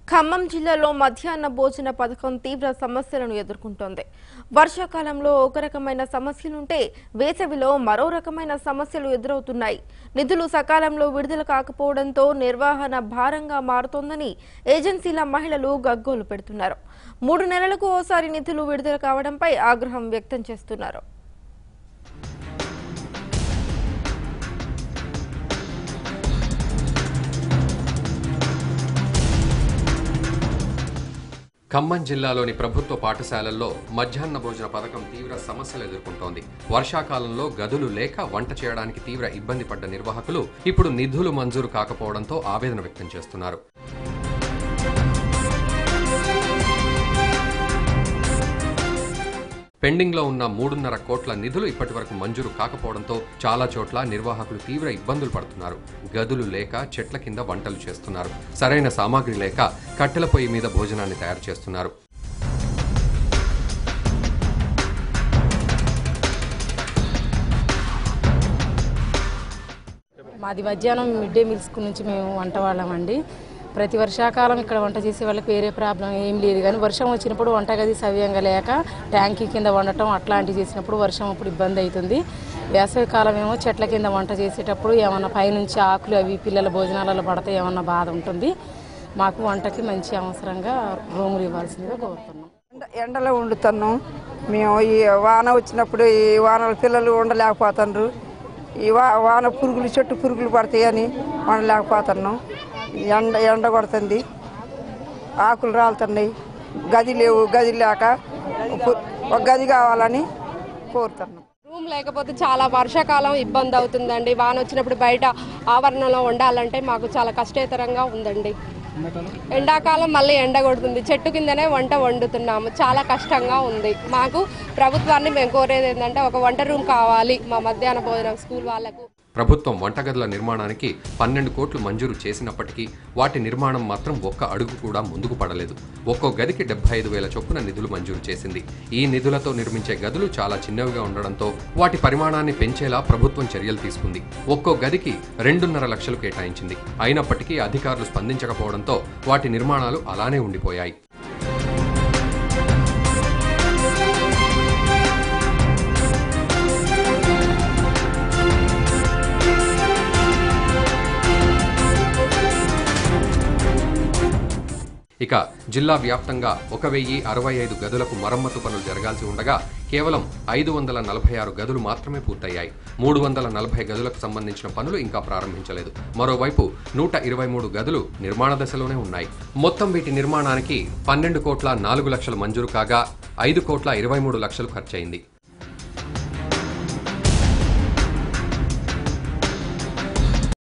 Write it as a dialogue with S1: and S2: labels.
S1: ఖమ్మం జిల్లాలో మధ్యాహ్న భోజన పథకం తీవ్ర సమస్యలను ఎదుర్కొంటోంది వర్షాకాలంలో ఒక రకమైన సమస్యలుంటే వేసవిలో మరో రకమైన సమస్యలు ఎదురవుతున్నాయి నిధులు సకాలంలో విడుదల కాకపోవడంతో నిర్వహణ భారంగా మారుతోందని ఏజెన్సీల మహిళలు గగ్గోలు పెడుతున్నారు మూడు నెలలకు ఓసారి నిధులు విడుదల కావడంపై ఆగ్రహం వ్యక్తం చేస్తున్నారు
S2: ఖమ్మం జిల్లాలోని ప్రభుత్వ పాఠశాలల్లో మధ్యాహ్న భోజన పథకం తీవ్ర సమస్యలు ఎదుర్కొంటోంది వర్షాకాలంలో గదులు లేక వంట చేయడానికి తీవ్ర ఇబ్బంది పడ్డ నిర్వాహకులు ఇప్పుడు నిధులు మంజూరు కాకపోవడంతో ఆవేదన వ్యక్తం చేస్తున్నారు పెండింగ్ లో ఉన్న మూడున్నర కోట్ల నిధులు ఇప్పటి వరకు మంజూరు కాకపోవడంతో చాలా చోట్ల నిర్వాహకులు తీవ్ర ఇబ్బందులు పడుతున్నారు గదులు లేక చెట్ల కింద వంటలు చేస్తున్నారు సరైన సామాగ్రి లేక కట్టెల పొయ్యి మీద భోజనాన్ని తయారు చేస్తున్నారు
S3: మాది మధ్యాహ్నం మిడ్ డే మీల్ స్కూల్ నుంచి మేము వంట వాళ్ళమండి ప్రతి వర్షాకాలం ఇక్కడ వంట చేసే వాళ్ళకి వేరే ప్రాబ్లం ఏం లేదు కానీ వర్షం వచ్చినప్పుడు వంటగది సవ్యంగా లేక ట్యాంకీ కింద వండటం అట్లాంటివి చేసినప్పుడు వర్షం అప్పుడు ఇబ్బంది అవుతుంది వేసవి కాలం ఏమో చెట్ల కింద వంట చేసేటప్పుడు ఏమన్నా పైనుంచి ఆకులు అవి పిల్లల భోజనాలలో పడితే ఏమన్నా బాధ ఉంటుంది మాకు వంటకి మంచి అవసరంగా రూములు ఇవ్వాల్సిందిగా కోరుతున్నాం
S4: ఎండ- ఎండలో వండుతున్నాం మేము ఈ వాన వచ్చినప్పుడు ఈ వానల పిల్లలు ఉండలేకపోతున్నారు ఈ వా వాన పురుగులు చెట్టు పురుగులు పడతాయని వండలేకపోతున్నాం ఈ ఎండ ఎండ కొడుతుంది ఆకులు రాలుతున్నాయి గది లేవు గది లేక ఒక- ఒక గది కావాలని కోరుతున్నాం
S5: రూమ్ లేకపోతే చాలా వర్షాకాలం ఇబ్బంది అవుతుందండి వాన వచ్చినప్పుడు బయట ఆవరణలో ఉండాలంటే మాకు చాలా కష్టతరంగా ఉందండి ఎండాకాలం మళ్ళీ ఎండ కొడుతుంది చెట్టు కిందనే వంట వండుతున్నాము చాలా కష్టంగా ఉంది మాకు ప్రభుత్వాన్ని మేము కోరేది ఏంటంటే ఒక వంట రూమ్ కావాలి మా మధ్యాహ్న భోజనం స్కూల్ వాళ్ళకు
S2: ప్రభుత్వం వంటగదుల నిర్మాణానికి పన్నెండు కోట్లు మంజూరు చేసినప్పటికీ వాటి నిర్మాణం మాత్రం ఒక్క అడుగు కూడా ముందుకు పడలేదు ఒక్కో గదికి డెబ్బై ఐదు వేల చొప్పున నిధులు మంజూరు చేసింది ఈ నిధులతో నిర్మించే గదులు చాలా చిన్నవిగా ఉండడంతో వాటి పరిమాణాన్ని పెంచేలా ప్రభుత్వం చర్యలు తీసుకుంది ఒక్కో గదికి రెండున్నర లక్షలు కేటాయించింది అయినప్పటికీ అధికారులు స్పందించకపోవడంతో వాటి నిర్మాణాలు అలానే ఉండిపోయాయి ఇక జిల్లా వ్యాప్తంగా ఒక వెయ్యి అరవై ఐదు గదులకు మరమ్మతు పనులు జరగాల్సి ఉండగా కేవలం ఐదు వందల నలభై ఆరు గదులు మాత్రమే పూర్తయ్యాయి మూడు వందల నలభై గదులకు సంబంధించిన పనులు ఇంకా ప్రారంభించలేదు మరోవైపు నూట ఇరవై మూడు గదులు నిర్మాణ దశలోనే ఉన్నాయి మొత్తం వీటి నిర్మాణానికి పన్నెండు కోట్ల నాలుగు లక్షలు మంజూరు కాగా ఐదు కోట్ల ఇరవై మూడు లక్షలు ఖర్చయింది